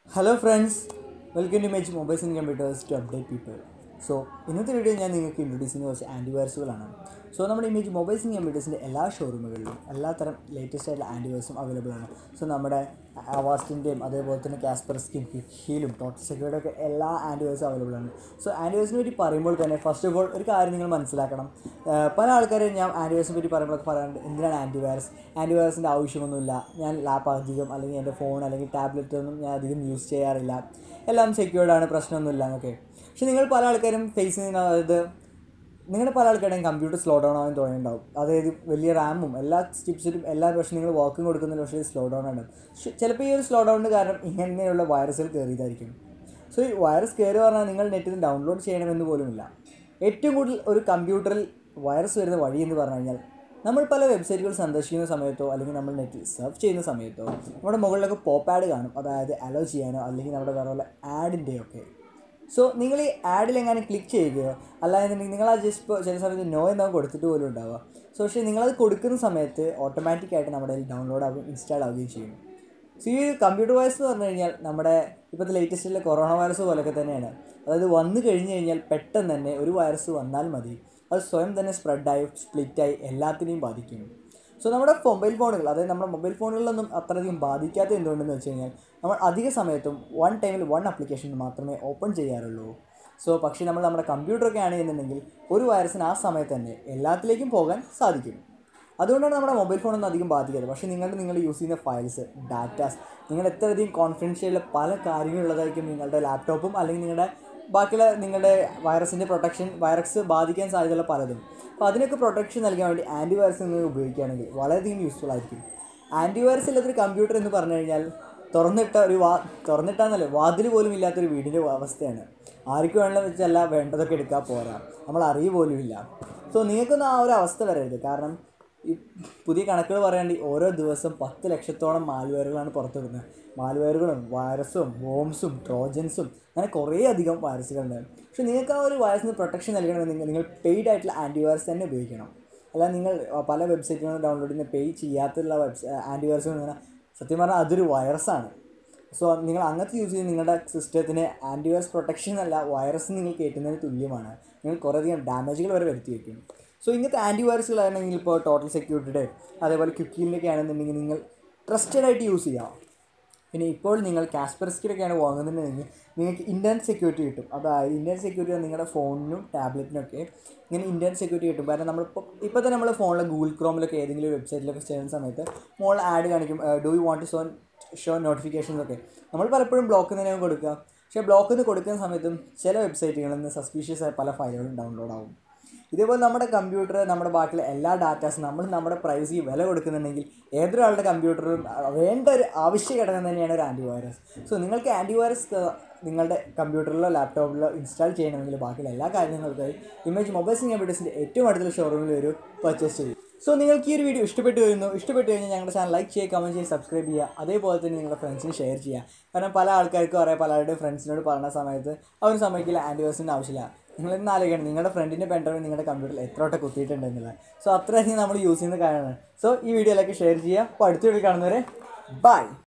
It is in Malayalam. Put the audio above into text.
hello friends welcome to Image mobiles and computers to update people so ഇന്നത്തെ വീഡിയോ ഞാൻ നിങ്ങൾക്ക് ഇൻട്രൊഡ്യൂസ് ചെയ്യുന്ന കുറച്ച് ആൻറ്റിവൈറസുകളാണ് സോ നമ്മുടെ ഇമേജ് മൊബൈൽസ് ആൻഡ് കമ്പ്യൂട്ടേഴ്സിൻ്റെ എല്ലാ ഷോറൂമുകളിലും എല്ലാത്തരം ലേറ്റസ്റ്റ് ആയിട്ടുള്ള ആൻറ്റിവൈറസും അവൈലബിൾ ആണ് സോ നമ്മുടെ അവാസ്റ്റിൻ്റെയും അതേപോലെ തന്നെ കാസ്പർസ്കിൻ ഹീലും ടോട്ടൽ സെക്യൂരിറ്റി ഒക്കെ എല്ലാ ആൻറ്റിവൈറസും അവൈലബിൾ ആണ് സോ ആൻറ്റിവൈറസിനെ പറ്റി പറയുമ്പോൾ തന്നെ ഫസ്റ്റ് ഓഫ് ഓൾ ഒരു കാര്യം നിങ്ങൾ മനസ്സിലാക്കണം ആഹ് പല ആൾക്കാരും ഞാൻ ആൻറ്റിവൈറസിനെ പറ്റി പറയുമ്പോഴൊക്കെ പറയാറുണ്ട് എന്തിനാണ് ആൻറ്റിവൈറസ് ആൻറ്റിവൈറസിൻ്റെ ആവശ്യമൊന്നുമില്ല ഞാൻ ലാപ്പ് അധികം അല്ലെങ്കിൽ എൻ്റെ ഫോൺ അല്ലെങ്കിൽ ടാബ്ലറ്റ് ഒന്നും ഞാൻ അധികം യൂസ് ചെയ്യാറില്ല എല്ലാം സെക്യൂർഡ് ആണ് പ്രശ്നമൊന്നുമില്ല എന്നൊക്കെ പക്ഷെ നിങ്ങൾ പല ആൾക്കാരും ഫേസ് ചെയ്യുന്ന അതായത് നിങ്ങളുടെ പല ആൾക്കാരുടെയും കമ്പ്യൂട്ടർ സ്ലോ ഡൗൺ ആവാൻ തോന്നിയിട്ടുണ്ടാവും അതായത് വലിയ റാമും എല്ലാ ചിപ്സിലും എല്ലാ പക്ഷേ നിങ്ങൾ വർക്കും കൊടുക്കുന്ന പക്ഷേ സ്ലോ ഡൗൺ ആണ് പക്ഷെ ചിലപ്പോൾ ഈ ഒരു സ്ലോ ഡൗണിന് കാരണം ഇങ്ങനെയുള്ള വൈറസുകൾ കയറിയതായിരിക്കും സോ ഈ വൈറസ് കയറി പറഞ്ഞാൽ നിങ്ങൾ നെറ്റിൽ നിന്ന് ഡൗൺലോഡ് ചെയ്യണമെന്ന് പോലുമില്ല ഏറ്റവും കൂടുതൽ ഒരു കമ്പ്യൂട്ടറിൽ വൈറസ് വരുന്ന വഴി എന്ന് പറഞ്ഞു കഴിഞ്ഞാൽ നമ്മൾ പല വെബ്സൈറ്റുകൾ സന്ദർശിക്കുന്ന സമയത്തോ അല്ലെങ്കിൽ നമ്മൾ നെറ്റിൽ സെർച്ച് ചെയ്യുന്ന സമയത്തോ നമ്മുടെ മുകളിലൊക്കെ പോപ്പ് ആഡ് കാണും അതായത് അലോ ചെയ്യാനോ അല്ലെങ്കിൽ നമ്മുടെ വേറെ വല്ല ആഡിൻ്റെ ഒക്കെ സോ നിങ്ങൾ ഈ ആഡിൽ എങ്ങനെ ക്ലിക്ക് ചെയ്യുകയോ അല്ലാന്നുണ്ടെങ്കിൽ നിങ്ങൾ ആ ജസ്റ്റ് ഇപ്പോൾ ചില സമയത്ത് നോ എന്നോ കൊടുത്തിട്ട് പോലും ഉണ്ടാവുക സോ പക്ഷേ നിങ്ങളത് കൊടുക്കുന്ന സമയത്ത് ഓട്ടോമാറ്റിക്കായിട്ട് നമ്മുടെ കയ്യിൽ ഡൗൺലോഡ് ആവുകയും ഇൻസ്റ്റാൾ ആവുകയും ചെയ്യും സോ ഈ കമ്പ്യൂട്ടർ വൈറസ് എന്ന് പറഞ്ഞു കഴിഞ്ഞാൽ നമ്മുടെ ഇപ്പോഴത്തെ ലേറ്റസ്റ്റിലെ കൊറോണ വൈറസ് പോലൊക്കെ തന്നെയാണ് അതായത് വന്നു കഴിഞ്ഞ് കഴിഞ്ഞാൽ പെട്ടെന്ന് തന്നെ ഒരു വൈറസ് വന്നാൽ മതി അത് സ്വയം തന്നെ സ്പ്രെഡായി സ്പ്ലിറ്റായി എല്ലാത്തിനെയും ബാധിക്കും സോ നമ്മുടെ മൊബൈൽ ഫോണുകൾ അതായത് നമ്മുടെ മൊബൈൽ ഫോണുകളിലൊന്നും അത്രയധികം ബാധിക്കാത്ത എന്തുകൊണ്ടെന്ന് വെച്ച് കഴിഞ്ഞാൽ നമ്മൾ അധിക സമയത്തും വൺ ടൈമിൽ വൺ ആപ്ലിക്കേഷൻ മാത്രമേ ഓപ്പൺ ചെയ്യാറുള്ളൂ സോ പക്ഷേ നമ്മൾ നമ്മുടെ കമ്പ്യൂട്ടറൊക്കെ ആണെന്നുണ്ടെങ്കിൽ ഒരു വൈറസിന് ആ സമയത്ത് തന്നെ എല്ലാത്തിലേക്കും പോകാൻ സാധിക്കും അതുകൊണ്ടാണ് നമ്മുടെ മൊബൈൽ ഫോണൊന്നും അധികം ബാധിക്കാതെ പക്ഷേ നിങ്ങളുടെ നിങ്ങൾ യൂസ് ചെയ്യുന്ന ഫയൽസ് ഡാറ്റാസ് നിങ്ങൾ എത്രയധികം കോൺഫിഡൻഷ്യൽ പല കാര്യങ്ങളുള്ളതായിരിക്കും നിങ്ങളുടെ ലാപ്ടോപ്പും അല്ലെങ്കിൽ നിങ്ങളുടെ ബാക്കിയുള്ള നിങ്ങളുടെ വൈറസിൻ്റെ പ്രൊട്ടക്ഷൻ വൈറസ് ബാധിക്കാൻ സാധ്യതയുള്ള പലതും അപ്പോൾ അതിനൊക്കെ പ്രൊട്ടക്ഷൻ നൽകാൻ വേണ്ടി ആൻറ്റിവൈറസ് നിങ്ങൾ ഉപയോഗിക്കുകയാണെങ്കിൽ വളരെയധികം യൂസ്ഫുൾ ആയിരിക്കും ആൻറ്റിവൈറസ് ഇല്ലാത്തൊരു കമ്പ്യൂട്ടർ എന്ന് പറഞ്ഞു കഴിഞ്ഞാൽ തുറന്നിട്ട ഒരു വാ തുറന്നിട്ടാന്നല്ലേ വാതിൽ പോലും ഇല്ലാത്തൊരു വീടിൻ്റെ അവസ്ഥയാണ് ആർക്ക് വേണമെന്ന് വെച്ചല്ല വേണ്ടതൊക്കെ എടുക്കാൻ പോരാ നമ്മൾ അറിയ പോലും ഇല്ല സോ നിങ്ങൾക്കൊന്നും ആ ഒരു അവസ്ഥ വരരുത് കാരണം ഈ പുതിയ കണക്കുകൾ പറയുകയാണെങ്കിൽ ഓരോ ദിവസം പത്ത് ലക്ഷത്തോളം മാൽവെയറുകളാണ് പുറത്തുവിടുന്നത് മാൽവെയറുകളും വൈറസും ബോംസും ട്രോജൻസും അങ്ങനെ കുറേ അധികം വൈറസുകളുണ്ട് പക്ഷെ നിങ്ങൾക്ക് ആ ഒരു വൈറസിന് പ്രൊട്ടക്ഷൻ നൽകണമെങ്കിൽ നിങ്ങൾ പെയ്ഡ് ആയിട്ടുള്ള ആൻറ്റിവൈറസ് തന്നെ ഉപയോഗിക്കണം അല്ല നിങ്ങൾ പല വെബ്സൈറ്റുകളും ഡൗൺലോഡ് ചെയ്യുന്ന പേ ചെയ്യാത്തുള്ള വെബ്സ് ആൻറ്റിവൈറസ് എന്ന് സത്യം പറഞ്ഞാൽ അതൊരു വൈറസാണ് സോ നിങ്ങൾ അങ്ങനത്തെ യൂസ് ചെയ്ത് നിങ്ങളുടെ സിസ്റ്റത്തിന് ആൻറ്റിവൈറസ് പ്രൊട്ടക്ഷൻ അല്ല വൈറസ് നിങ്ങൾ കയറ്റുന്നതിന് തുല്യമാണ് നിങ്ങൾ കുറേയധികം ഡാമേജുകൾ വരെ വരുത്തി വയ്ക്കും സോ ഇങ്ങനത്തെ ആൻറ്റിവൈറസുകളാണെങ്കിൽ ഇപ്പോൾ ടോട്ടൽ സെക്യൂരിറ്റിയുടെ അതേപോലെ ക്യുക്കിലിൻ്റെ ആണെന്നുണ്ടെങ്കിൽ നിങ്ങൾ ട്രസ്റ്റഡ് ആയിട്ട് യൂസ് ചെയ്യാം പിന്നെ ഇപ്പോൾ നിങ്ങൾ കാസ്പെർസ്കിലൊക്കെയാണ് വാങ്ങുന്നുണ്ടെങ്കിൽ നിങ്ങൾക്ക് ഇൻ്റർനെറ്റ് സെക്യൂരിറ്റി കിട്ടും അതായത് ഇൻ്റർനെറ്റ് സെക്യൂരിറ്റി നിങ്ങളുടെ ഫോണിനും ടാബ്ലറ്റിനൊക്കെ ഇങ്ങനെ ഇൻ്റർനെറ്റ് സെക്യൂരിറ്റി കിട്ടും കാരണം നമ്മളിപ്പോൾ ഇപ്പോൾ തന്നെ നമ്മൾ ഫോണിൽ ഗൂഗിൾ ക്രോമിലൊക്കെ ഏതെങ്കിലും വെബ്സൈറ്റിലൊക്കെ ചെയ്യുന്ന സമയത്ത് മോൾ ആഡ് കാണിക്കും do you want to so show notifications ഒക്കെ നമ്മൾ പലപ്പോഴും ബ്ലോക്ക് തന്നെയാണ് കൊടുക്കുക പക്ഷേ ബ്ലോക്ക് നിന്ന് കൊടുക്കുന്ന സമയത്തും ചില വെബ്സൈറ്റുകളിൽ നിന്ന് സസ്പീഷ്യസ് ആയ പല ഫയലുകളും ഡൗൺലോഡ് ആവും ഇതേപോലെ നമ്മുടെ കമ്പ്യൂട്ടർ നമ്മുടെ ബാക്കിയുള്ള എല്ലാ ഡാറ്റാസും നമ്മൾ നമ്മുടെ പ്രൈവസി വില കൊടുക്കുന്നുണ്ടെങ്കിൽ ഏതൊരാളുടെ കമ്പ്യൂട്ടറും വേണ്ട ഒരു ആവശ്യ ഘടകം തന്നെയാണ് ഒരു ആൻറ്റിവൈറസ് സോ നിങ്ങൾക്ക് ആൻറ്റിവൈറസ് നിങ്ങളുടെ കമ്പ്യൂട്ടറിലോ ലാപ്ടോപ്പിലോ ഇൻസ്റ്റാൾ ചെയ്യണമെങ്കിൽ ബാക്കിയുള്ള എല്ലാ കാര്യങ്ങൾക്കായി ഇമേജ് മൊബൈൽസ് കമ്പ്യൂട്ടേഴ്സിൻ്റെ ഏറ്റവും അടുത്തുള്ള ഷോറൂമിൽ ഒരു പർച്ചേസ് ചെയ്യും സോ നിങ്ങൾക്ക് ഈ ഒരു വീഡിയോ ഇഷ്ടപ്പെട്ടു വരുന്നു ഇഷ്ടപ്പെട്ടു കഴിഞ്ഞാൽ ഞങ്ങളുടെ ചാനൽ ലൈക്ക് ചെയ്യുക കമൻറ്റ് ചെയ്യുക സബ്സ്ക്രൈബ് ചെയ്യുക അതേപോലെ തന്നെ നിങ്ങളുടെ ഫ്രണ്ട്സിന് ഷെയർ ചെയ്യുക കാരണം പല ആൾക്കാർക്കും അറിയാം പലരുടെ ഫ്രണ്ട്സിനോട് പറഞ്ഞ സമയത്ത് അവർ സമ്മതിക്കില്ല ആൻറ്റിവേഴ്സിൻ്റെ ആവശ്യമില്ല നിങ്ങൾ ഇന്ന് ആലോചിക്കണം നിങ്ങളുടെ ഫ്രണ്ടിൻ്റെ പെൻഡ്രൈവ് നിങ്ങളുടെ കമ്പ്യൂട്ടറിൽ എത്ര വട്ടം കുത്തിയിട്ടുണ്ടെന്നുള്ളത് സോ അത്രയധികം നമ്മൾ യൂസ് ചെയ്യുന്ന കാര്യമാണ് സോ ഈ വീഡിയോയിലേക്ക് ഷെയർ ചെയ്യുക അപ്പോൾ അടുത്ത വീഡിയോ കാണുന്നവരെ ബൈ